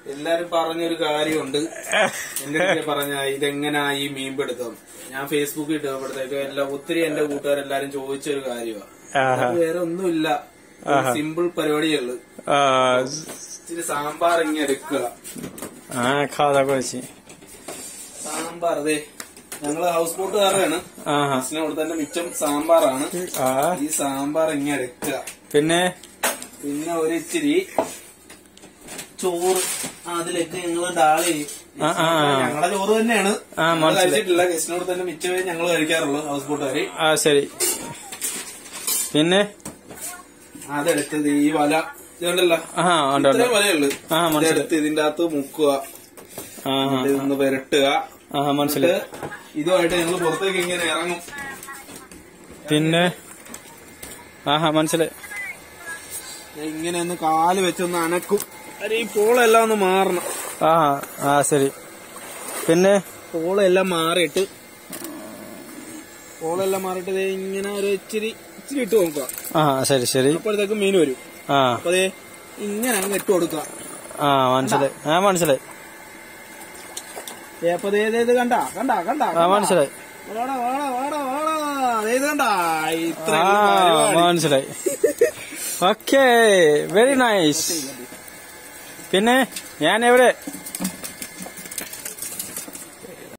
എല്ലാരും പറഞ്ഞൊരു കാര്യമുണ്ട് എന്റെ അടുത്ത് പറഞ്ഞ ഇതെങ്ങനാ ഈ മീൻ പിടുത്തം ഞാൻ ഫേസ്ബുക്കിൽ ഇട്ടപ്പോഴത്തേക്ക് എല്ലാം ഒത്തിരി എന്റെ കൂട്ടുകാരെല്ലാരും ചോദിച്ചൊരു കാര്യമാണ് ആഹാ. വേറെ ഒന്നുമില്ല സിമ്പിൾ പരിപാടിയുള്ളു ആ, ഇച്ചിരി സാമ്പാർ ഇങ്ങനെ എടുക്കുക ആ খাওয়া দাওয়া করেছি സാമ്പാർ അതെ ഞങ്ങള് ഹൗസ് ബോട്ടുകാരാണ് ആഹാ ബസ്സിനോട് തന്നെ മിച്ചം സാമ്പാറാണ് ആ ഈ സാമ്പാർ ഇങ്ങനെ എടുക്കുക പിന്നെ പിന്നെ ഒരു ഇച്ചിരി ചോറ് അതിലേക്ക് ഞങ്ങള് ഡാളി ആ, ആ, ആ. ഞങ്ങളുടെ ചോറ് തന്നെയാണ് ആ, ഞങ്ങള് മനസ്സിലായി. കഴിച്ചിട്ടില്ല ഗസ്റ്റിനോട് തന്നെ മിച്ചമേ ഞങ്ങൾ കഴിക്കാറുള്ളൂ ഹൗസ് ബോട്ടുകാര് ആ ശരി പിന്നെ അതെടുത്തത് ഈ വല ഇതുണ്ടല്ലോ ആ ഉണ്ട് ഉണ്ട് ഇത്രയും വലയുള്ളു ആ, മനസ്സിലായി. ഇതെടുത്ത് ഇതിന്റെ അകത്ത് മുക്കുക ആ ഇതൊന്ന് പുരട്ടുക ആ മനസ്സിലായി എന്നിട്ട് ഇതുമായിട്ട് ഞങ്ങൾ പുറത്തേക്ക് ഇങ്ങനെ ഇറങ്ങും പിന്നെ ആഹാ മനസ്സിലായി ഇങ്ങനെ ഒന്ന് കാല് വെച്ചൊന്ന് അനക്കും അരെ ഈ പോളെല്ലാം ഒന്ന് മാറണം ആ ആ ശരി പിന്നെ പോളെല്ലാം മാറിയിട്ട് പോളെല്ലാം മാറിയിട്ട് ദേ ഇങ്ങനെ ഒരു ഇച്ചിരി ഇച്ചിരി ഇട്ട് നോക്കുക ആ ശരി ശരി അപ്പോഴത്തേക്ക് മീൻ വരും ആ അപ്പൊ ദേ ഇങ്ങനെ അങ്ങ് ഇട്ട് കൊടുക്കുക ആ മനസ്സിലായി ആ മനസ്സിലായി ദേ അപ്പൊ ദേ ദേ ഇത് കണ്ട കണ്ട കണ്ട ആ മനസ്സിലായി വാടാ വാടാ വാടാ വാടാ ദേ ഇത് കണ്ട ഇത്ര ആ മനസ്സിലായി ഓക്കെ വെരി നൈസ് പിന്നെ ഞാൻ എവിടെ